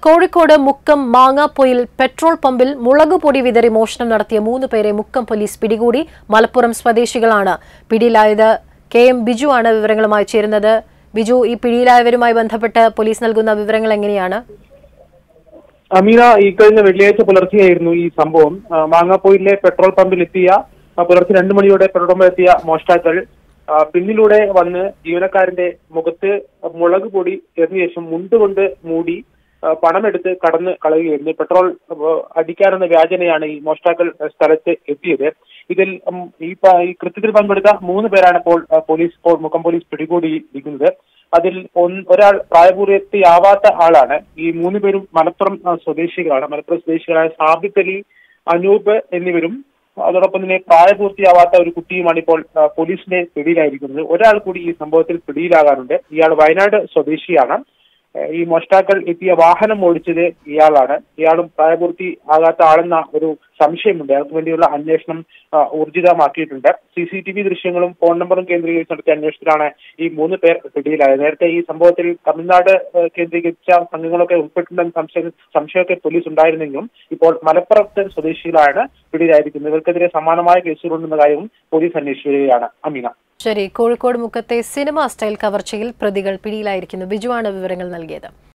Kozhikode Mukkam മാങ്ങാപ്പൊയിൽ petrol പമ്പിൽ മുളകുപൊടി വിതറി മോഷണം നടത്തിയ മൂന്ന് പേരെ മുക്കം പോലീസ് പിടികൂടി മലപ്പുറം സ്വദേശികളാണ് പിടിയിലായത് കെ എം ബിജു ആണ് വിവരങ്ങളുമായി ചേരുന്നത് ബിജു ഈ പിടിയിലായവരുമായി ബന്ധപ്പെട്ട് പോലീസ് നൽകുന്ന വിവരങ്ങൾ എങ്ങനെയാണ് അമീന ഈ കഴിഞ്ഞ വെള്ളിയാഴ്ച പുലർച്ചെയായിരുന്നു ഈ സംഭവം ആ, മാങ്ങാപ്പൊയിലെ പെട്രോൾ പമ്പിൽ എത്തിയ ആ, പുലർച്ചെ രണ്ടു മണിയോടെ പെട്രോൾ പമ്പിൽ എത്തിയ മോഷ്ടാക്കൾ ആ, പിന്നിലൂടെ വന്ന് ജീവനക്കാരന്റെ മുഖത്ത് മുളക് പൊടി എറിഞ്ഞ ശേഷം മുണ്ടുകൊണ്ട് മൂടി ആ, പണമെടുത്ത് കടന്ന് കളയുകയായിരുന്നു പെട്രോൾ ആ, അടിക്കാനെന്ന വ്യാജനയാണ് ഈ മോഷ്ടാക്കൾ സ്ഥലത്ത് എത്തിയത് ഇതിൽ ഉം, ഈ പ- ഈ കൃത്യത്തിൽ പങ്കെടുത്ത മൂന്ന് പേരാണ് ഇപ്പോൾ ആ, പോലീസ് ഇപ്പോൾ മുക്കം പോലീസ് പിടികൂടിയിരിക്കുന്നത് അതിൽ ഒന്ന് ഒരാൾ പ്രായപൂർത്തിയാവാത്ത ആളാണ് ഈ മൂന്ന് പേരും മലപ്പുറം ആ, സ്വദേശികളാണ് മലപ്പുറം സ്വദേശികളായ സാബിത്ത് അലി അനൂപ് എന്നിവരും അതോടൊപ്പം തന്നെ പ്രായപൂർത്തിയാവാത്ത ഒരു കുട്ടിയുമാണ് ഇപ്പോൾ ആ, പോലീസിന്റെ പിടിയിലായിരിക്കുന്നത് ഒരാൾ കൂടി ഈ സംഭവത്തിൽ പിടിയിലാകാറുണ്ട് ഇയാൾ വയനാട് സ്വദേശിയാണ് ഏഹ് ഈ മോഷ്ടാക്കൾ എത്തിയ വാഹനം ഓടിച്ചത് ഇയാളാണ് ഇയാളും പ്രായപൂർത്തി ആകാത്ത ആളെന്ന ഒരു സംശയമുണ്ട് അയാൾക്ക് വേണ്ടിയുള്ള അന്വേഷണം ആ, ഊർജിതമാക്കിയിട്ടുണ്ട് സി സി ടി വി ദൃശ്യങ്ങളും ഫോൺ നമ്പറും കേന്ദ്രീകരിച്ച് നടത്തിയ അന്വേഷണത്തിലാണ് ഈ മൂന്ന് പേർ പിടിയിലായത് നേരത്തെ ഈ സംഭവത്തിൽ തമിഴ്നാട് ഏഹ്, കേന്ദ്രീകരിച്ച സംഘങ്ങളൊക്കെ ഉൾപ്പെട്ടിട്ടുണ്ടെന്ന് സംശയം സംശയമൊക്കെ പോലീസ് ഉണ്ടായിരുന്നെങ്കിലും ഇപ്പോൾ മലപ്പുറത്ത് സ്വദേശികളാണ് പിടിയിലായിരിക്കുന്നത് ഇവർക്കെതിരെ സമാനമായ കേസുകളുണ്ടെന്ന കാര്യവും പോലീസ് അന്വേഷിച്ചു വരികയാണ് അമീന ശരി കോഴിക്കോട് മുക്കത്തെ സിനിമ സ്റ്റൈൽ കവർച്ചയിൽ പ്രതികൾ പിടിയിലായിരിക്കുന്നു ബിജുവാണ് വിവരങ്ങൾ നൽകിയത്